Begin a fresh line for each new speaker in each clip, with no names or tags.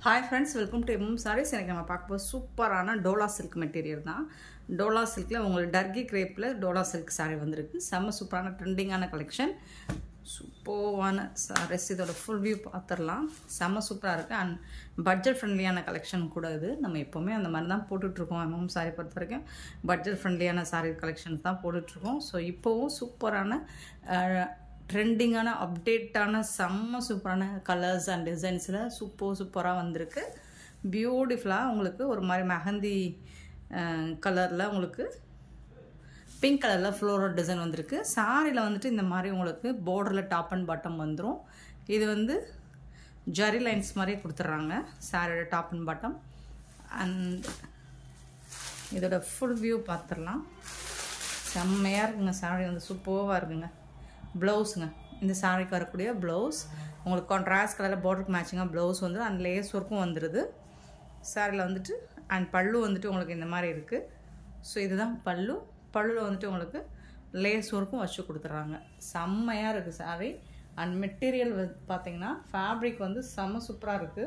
Hi friends welcome to M M sarees எனக்கு நம்ம பார்க்க போது சூப்பரான டோலா சில்க் மெட்டீரியல் தான் டோலா சில்கில் உங்களுக்கு டர்கி கிரேப்பில் டோலா சில்க் சாரீ வந்திருக்கு செம்ம சூப்பரான ட்ரெண்டிங்கான கலெக்ஷன் சூப்பர்வான சாரீஸ் இதோட ஃபுல் வியூ பார்த்துடலாம் செம்ம சூப்பராக இருக்குது அண்ட் பட்ஜெட் ஃப்ரெண்ட்லியான கலெக்ஷன் கூட இது நம்ம எப்போவுமே அந்த மாதிரி தான் போட்டுட்ருக்கோம் எம்எம் சாரீ பொறுத்த வரைக்கும் பட்ஜெட் ஃப்ரெண்ட்லியான சாரீ கலெக்ஷன்ஸ் தான் போட்டுட்ருக்கோம் ஸோ இப்போவும் சூப்பரான ட்ரெண்டிங்கான அப்டேட்டான செம்ம சூப்பரான கலர்ஸ் அண்ட் டிசைன்ஸில் சூப்பர் சூப்பராக வந்திருக்கு பியூட்டிஃபுல்லாக உங்களுக்கு ஒரு மாதிரி மெஹந்தி கலரில் உங்களுக்கு பிங்க் கலரில் ஃப்ளோரல் டிசைன் வந்திருக்கு சாரியில் வந்துட்டு இந்த மாதிரி உங்களுக்கு பார்டரில் டாப் அண்ட் பாட்டம் வந்துடும் இது வந்து ஜரி லைன்ஸ் மாதிரி கொடுத்துட்றாங்க சாரியோட டாப் அண்ட் பாட்டம் அண்ட் இதோட ஃபுல் வியூ பார்த்துடலாம் செம்மையாக இருக்குங்க சாரி வந்து சூப்பராக இருக்குங்க ப்ளவுஸுங்க இந்த சாரிக்கு வரக்கூடிய ப்ளவுஸ் உங்களுக்கு கான்ட்ராஸ்ட் கலரில் பார்டருக்கு மேட்சிங்காக ப்ளவுஸ் வந்து அண்ட் லேஸ் ஒர்க்கும் வந்துடுது சாரியில் வந்துட்டு அண்ட் பல்லு வந்துட்டு உங்களுக்கு இந்த மாதிரி இருக்குது ஸோ இதுதான் பல்லு பல்லுவில் வந்துட்டு உங்களுக்கு லேஸ் ஒர்க்கும் வச்சு கொடுத்துட்றாங்க செம்மையாக இருக்குது சாரி அண்ட் மெட்டீரியல் பார்த்தீங்கன்னா ஃபேப்ரிக் வந்து செம்ம சூப்பராக இருக்குது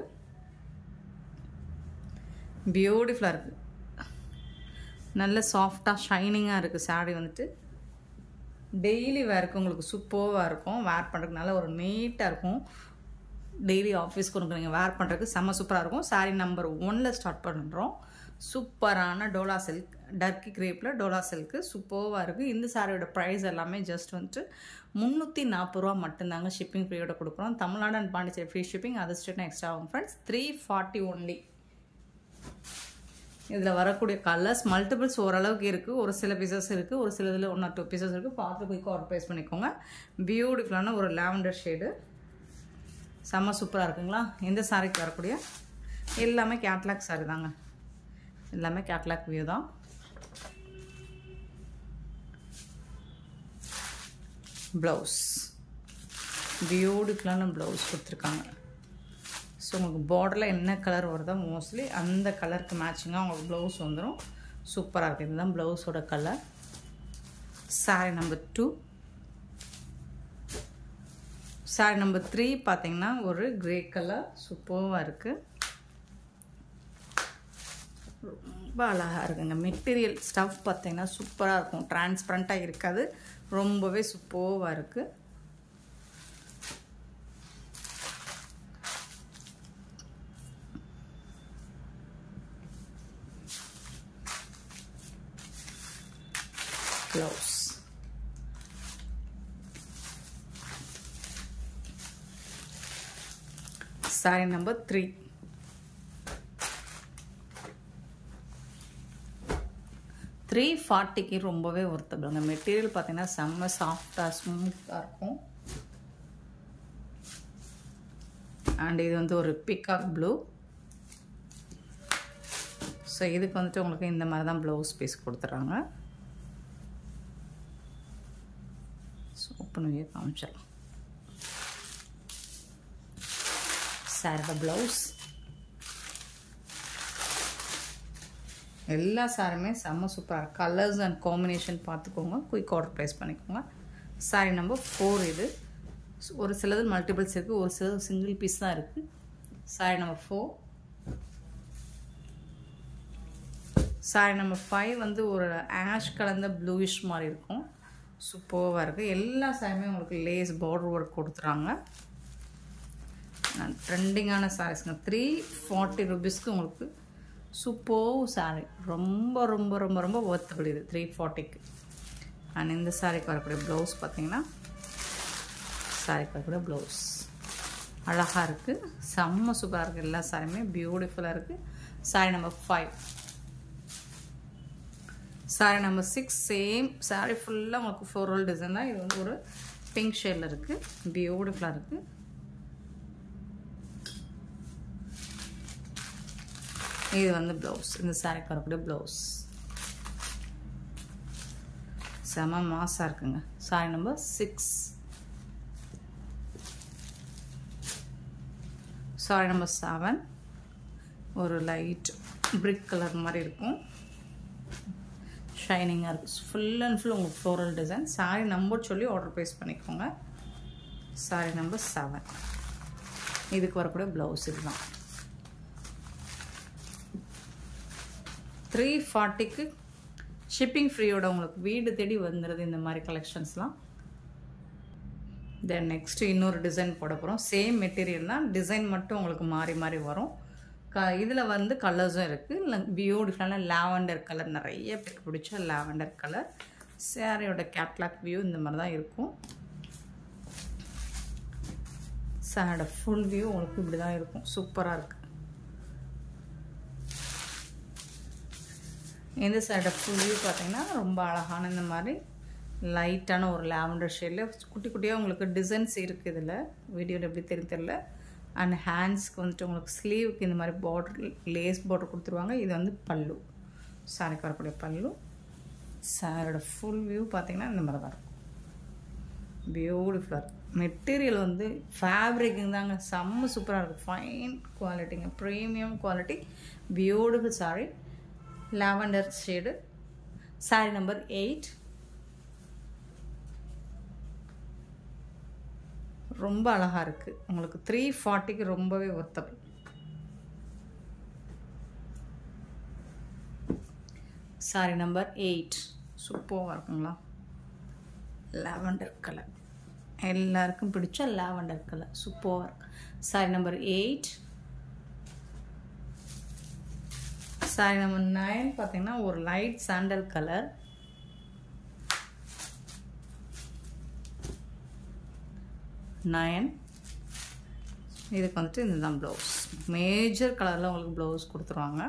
பியூட்டிஃபுல்லாக இருக்குது நல்ல சாஃப்டாக ஷைனிங்காக இருக்குது சாரி வந்துட்டு டெய்லி வேருக்கு உங்களுக்கு சூப்பராக இருக்கும் வேர் பண்ணுறதுக்கு நல்ல ஒரு நீட்டாக இருக்கும் டெய்லி ஆஃபீஸ்க்கு உங்களுக்கு நீங்கள் வேர் பண்ணுறதுக்கு செம்ம சூப்பராக இருக்கும் சாரீ நம்பர் ஒனில் ஸ்டார்ட் பண்ணுறோம் சூப்பரான டோலா சில்க் டர்க்கி கிரேப்பில் டோலா சில்க்கு சூப்பராக இருக்குது இந்த சாரியோட ப்ரைஸ் எல்லாமே ஜஸ்ட் வந்துட்டு முந்நூற்றி நாற்பது ரூபா மட்டும்தாங்க ஷிப்பிங் ஃப்ரீயோட கொடுக்குறோம் Tamil Nadu and Pondicherry free shipping அது ஸ்டேட்னா எக்ஸ்ட்ரா ஆகும் ஃப்ரெண்ட்ஸ் த்ரீ ஃபார்ட்டி ஒன்லி இதில் வரக்கூடிய கலர்ஸ் மல்டிபிள்ஸ் ஓரளவுக்கு இருக்குது ஒரு சில பீசஸ் இருக்குது ஒரு சில இதில் ஒன் ஆர் டூ பீசஸ் இருக்குது பார்த்து குயிக்காக ஆர்டர் ப்ளேஸ் பண்ணிக்கோங்க பியூட்டிஃபுல்லான ஒரு லாவெண்டர் ஷேடு செம்ம சூப்பராக இருக்குங்களா இந்த சாரிக்கு வரக்கூடிய எல்லாமே கேட்லாக் சாரி தாங்க எல்லாமே கேட்லாக் வியூ தான் ப்ளவுஸ் பியூட்டிஃபுல்லான ப்ளவுஸ் கொடுத்துருக்காங்க ஸோ உங்களுக்கு பார்டரில் என்ன கலர் வருதோ மோஸ்ட்லி அந்த கலருக்கு மேட்சிங்காக உங்களுக்கு ப்ளவுஸ் வந்துடும் சூப்பராக இருக்குது இதுதான் ப்ளவுஸோட colour saree number two saree number three பார்த்தீங்கன்னா ஒரு க்ரே கலர் சூப்பராக இருக்குது ரொம்ப அழகாக இருக்குங்க மெட்டீரியல் ஸ்டஃப் பார்த்தீங்கன்னா சூப்பராக இருக்கும் டிரான்ஸ்பரண்ட்டாக இருக்காது ரொம்பவே சூப்பராக இருக்குது blouse. Saree number three. Three ஃபார்ட்டிக்கு ரொம்பவே ஒருத்தபிளுங்க மெட்டீரியல் பார்த்தீங்கன்னா செம்ம சாஃப்டாக ஸ்மூத்தாக இருக்கும் அண்ட் இது வந்து ஒரு பிக்காக் ப்ளூ ஸோ இதுக்கு வந்துட்டு உங்களுக்கு இந்த மாதிரி தான் ப்ளவுஸ் பீஸ் கொடுத்துட்றாங்க ஸோ ஓப்பன் பண்ணி காமிச்சிடலாம் சாரோட ப்ளவுஸ் எல்லா சாரியுமே செம்ம சூப்பராக கலர்ஸ் அண்ட் காம்பினேஷன் பார்த்துக்கோங்க குயிக் ஆர்டர் ப்ளேஸ் பண்ணிக்கோங்க சாரி நம்பர் ஃபோர் இது ஒரு சிலது மல்டிபிள்ஸ் இருக்குது ஒரு சிலது சிங்கிள் பீஸ் தான் இருக்குது saree number four saree number five வந்து ஒரு ஆஷ் கலந்த ப்ளூயிஷ் மாதிரி இருக்கும் சூப்பராக இருக்குது எல்லா சாரியுமே உங்களுக்கு லேஸ் பார்டர் ஒர்க் கொடுத்துறாங்க ட்ரெண்டிங்கான சாரீஸ்ங்க த்ரீ ஃபார்ட்டி ருபீஸ்க்கு உங்களுக்கு சூப்பர் சாரீ ரொம்ப ரொம்ப ரொம்ப ரொம்ப ஒர்த்தபிள் இது த்ரீ ஃபார்ட்டிக்கு அண்ட் இந்த சாரிக்கு வரக்கூடிய ப்ளவுஸ் பார்த்தீங்கன்னா சாரிக்கு வரக்கூடிய ப்ளவுஸ் அழகாக இருக்குது செம்ம சூப்பராக இருக்குது எல்லா சாரியுமே பியூட்டிஃபுல்லாக இருக்குது saree number five saree number six same saree ஃபுல்லாக உங்களுக்கு ஃப்ளோரல் டிசைன் தான் இது வந்து ஒரு பிங்க் ஷேடில் இருக்குது பியூட்டிஃபுல்லாக இருக்குது இது வந்து ப்ளவுஸ் இந்த சாரிக்கு வரக்கூடிய ப்ளவுஸ் செம மாசாக இருக்குங்க saree number six saree number seven ஒரு லைட் பிரிக் கலர் மாதிரி இருக்கும் ஷைனிங்காக இருக்குது ஃபுல் அண்ட் ஃபுல் உங்களுக்கு ஃப்ளோரல் டிசைன் சாரி நம்பர் சொல்லி ஆர்டர் ப்ளேஸ் பண்ணிக்கோங்க சாரி நம்பர் செவன் இதுக்கு வரக்கூடிய ப்ளவுஸ் இதுதான் த்ரீ ஃபார்ட்டிக்கு ஷிப்பிங் ஃப்ரீயோட உங்களுக்கு வீடு தேடி வந்துடுது இந்த மாதிரி கலெக்ஷன்ஸ்லாம் தென் நெக்ஸ்ட்டு இன்னொரு டிசைன் போட போகிறோம் சேம் மெட்டீரியல் தான் டிசைன் மட்டும் உங்களுக்கு மாறி மாறி வரும் க இதில் வந்து கலர்ஸும் இருக்குது இல்லை பியூட்டிஃபுல்லான லாவெண்டர் கலர் நிறைய பேர் பிடிச்ச லாவெண்டர் கலர் சேரீயோட கேட்லாக் வியூ இந்த மாதிரி தான் இருக்கும் சேரோட ஃபுல் வியூ உங்களுக்கு இப்படி தான் இருக்கும் சூப்பராக இருக்குது இந்த சைடோட ஃபுல் வியூ பார்த்தீங்கன்னா ரொம்ப அழகான இந்த மாதிரி லைட்டான ஒரு லாவெண்டர் ஷேடில் குட்டி குட்டியாக உங்களுக்கு டிசைன்ஸ் இருக்குது இதில் வீடியோவில் எப்படி தெரியும் தெரியல அண்ட் ஹேண்ட்ஸ்க்கு வந்துட்டு உங்களுக்கு ஸ்லீவுக்கு இந்த மாதிரி பார்டர் லேஸ் பார்டர் கொடுத்துருவாங்க இது வந்து பல்லு சாரிக்கு வரக்கூடிய பல்லு சாரோட ஃபுல் வியூ பார்த்தீங்கன்னா இந்த மாதிரி தான் இருக்கும் பியூட்டிஃபுல்லாக மெட்டீரியல் வந்து ஃபேப்ரிக்குங்க தாங்க செம்ம சூப்பராக இருக்கும் ஃபைன் குவாலிட்டிங்க premium quality beautiful saree lavender shade saree number eight ரொம்ப அழகாக இருக்குது உங்களுக்கு த்ரீ ஃபார்ட்டிக்கு ரொம்பவே ஒர்த்தபிள் சாரி நம்பர் எயிட் சூப்பராக இருக்குங்களா லாவெண்டர் கலர் எல்லாருக்கும் பிடிச்ச லாவெண்டர் கலர் சூப்பராக இருக்கு saree number eight saree number nine பார்த்தீங்கன்னா ஒரு லைட் சாண்டல் கலர் நயன் இதுக்கு வந்துட்டு இதுதான் ப்ளவுஸ் மேஜர் கலரில் உங்களுக்கு ப்ளவுஸ் கொடுத்துருவாங்க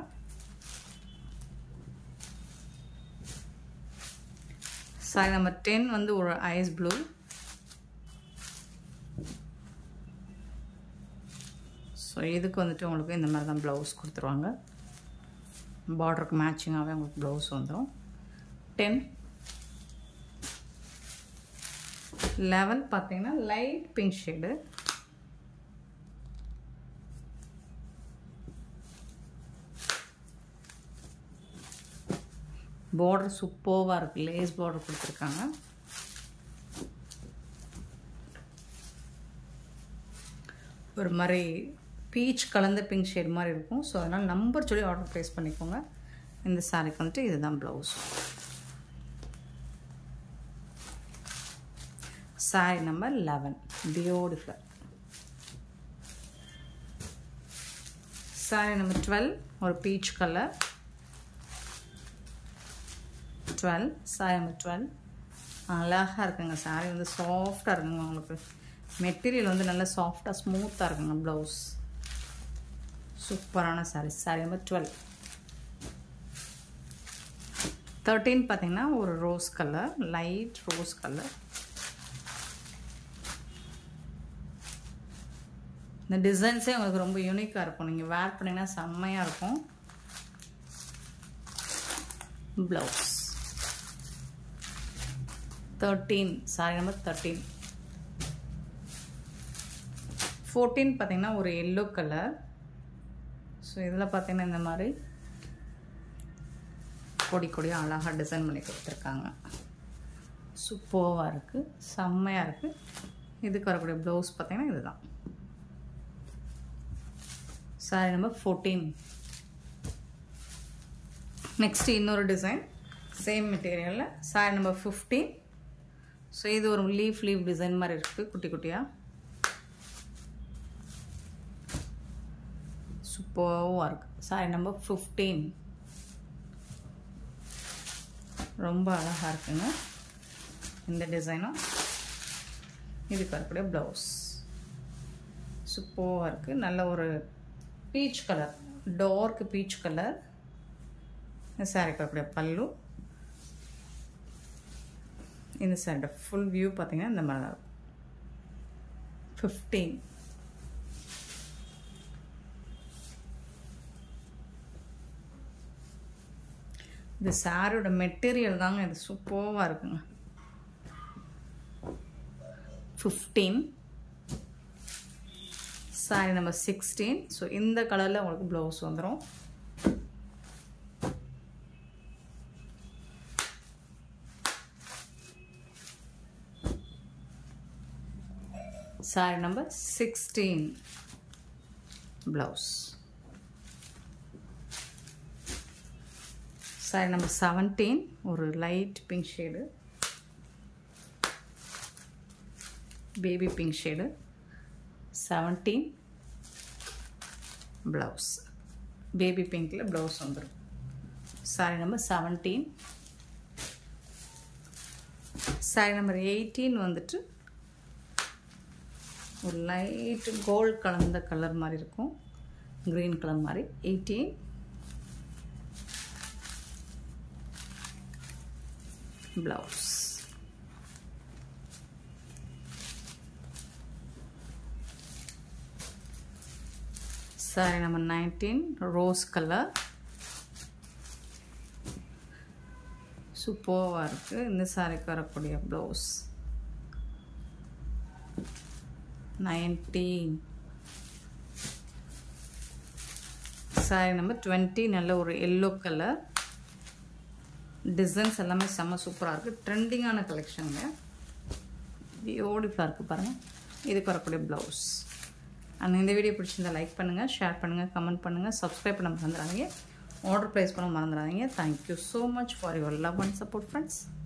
சாரி நம்பர் டென் வந்து ஒரு ஐஸ் ப்ளூ ஸோ இதுக்கு வந்துட்டு உங்களுக்கு இந்த மாதிரி தான் ப்ளவுஸ் கொடுத்துருவாங்க பார்டருக்கு மேட்சிங்காகவே உங்களுக்கு ப்ளவுஸ் வந்துடும் டென் லெவல் பார்த்தீங்கன்னா லைட் பிங்க் ஷேடு பார்டர் சூப்பர்வாக இருக்குது லேஸ் பார்டர் கொடுத்துருக்காங்க ஒரு மாதிரி பீச் கலந்த பிங்க் ஷேட் மாதிரி இருக்கும் ஸோ அதனால் நம்பர் சொல்லி ஆர்டர் ப்ளேஸ் பண்ணிக்கோங்க இந்த சாரிக்கு வந்துட்டு இதுதான் blouse saree number eleven beautiful saree number twelve ஒரு peach colour twelve saree number twelve அழகாக இருக்குங்க சாரி வந்து சாஃப்டாக இருக்குங்க உங்களுக்கு மெட்டீரியல் வந்து நல்லா சாஃப்டாக ஸ்மூத்தாக இருக்குங்க ப்ளவுஸ் சூப்பரான saree saree number twelve thirteen பார்த்தீங்கன்னா ஒரு rose colour light rose colour இந்த டிசைன்ஸே உங்களுக்கு ரொம்ப யூனிக்காக இருக்கும் நீங்கள் வேர் பண்ணிங்கன்னா செம்மையாக இருக்கும் blouse thirteen saree number thirteen fourteen பார்த்தீங்கன்னா ஒரு எல்லோ கலர் ஸோ இதில் பார்த்தீங்கன்னா இந்த மாதிரி கொடி கொடியாக அழகாக டிசைன் பண்ணி கொடுத்துருக்காங்க சூப்பராக இருக்குது செம்மையாக இருக்குது இதுக்கு வரக்கூடிய ப்ளவுஸ் பார்த்தீங்கன்னா இதுதான் சாரி நம்பர் ஃபோர்டீன் நெக்ஸ்ட் இன்னொரு டிசைன் சேம் மெட்டீரியலில் சாரி நம்பர் ஃபிஃப்டீன் ஸோ இது ஒரு லீஃப் லீஃப் டிசைன் மாதிரி இருக்குது குட்டி குட்டியாக சூப்பராக இருக்குது சாரி நம்பர் ஃபிஃப்டீன் ரொம்ப அழகாக இருக்குங்க இந்த டிசைனும் இதுக்கு வரக்கூடிய ப்ளவுஸ் சூப்பராக இருக்குது நல்ல ஒரு peach colour dark peach colour சாரிக்கு வரக்கூடிய பல்லு இந்த சாரியோட ஃபுல் வியூ பார்த்தீங்கன்னா இந்த மாதிரி தான் இருக்கும் ஃபிஃப்டீன் இந்த சாரியோட மெட்டீரியல் தாங்க இது சூப்பராக இருக்குங்க fifteen saree number sixteen so இந்த கலரில் உங்களுக்கு ப்ளவுஸ் வந்துடும் saree number sixteen blouse saree number seventeen ஒரு light pink shade baby pink shade seventeen blouse baby பிங்க்கில் ப்ளவுஸ் வந்துடும் saree number seventeen saree number eighteen வந்துட்டு ஒரு லைட்டு கோல்ட் கலந்த கலர் மாதிரி இருக்கும் க்ரீன் கலர் மாதிரி eighteen blouse saree number nineteen rose colour சூப்பர்வாக இருக்குது இந்த சாரிக்கு வரக்கூடிய blouse nineteen saree number twenty நல்ல ஒரு எல்லோ கலர் டிசைன்ஸ் எல்லாமே செம்ம சூப்பராக இருக்குது ட்ரெண்டிங்கான கலெக்ஷனுங்க பியூட்டிஃபுல்லாக இருக்குது பாருங்கள் இதுக்கு வரக்கூடிய ப்ளவுஸ் அண்ட் இந்த வீடியோ பிடிச்சிருந்தா லைக் பண்ணுங்கள் ஷேர் பண்ணுங்கள் கமெண்ட் பண்ணுங்கள் சப்ஸ்கிரைப் பண்ண மறந்துடாதீங்க ஆர்டர் ப்ளேஸ் பண்ண மறந்துடாதீங்க thank you so much for your love and support friends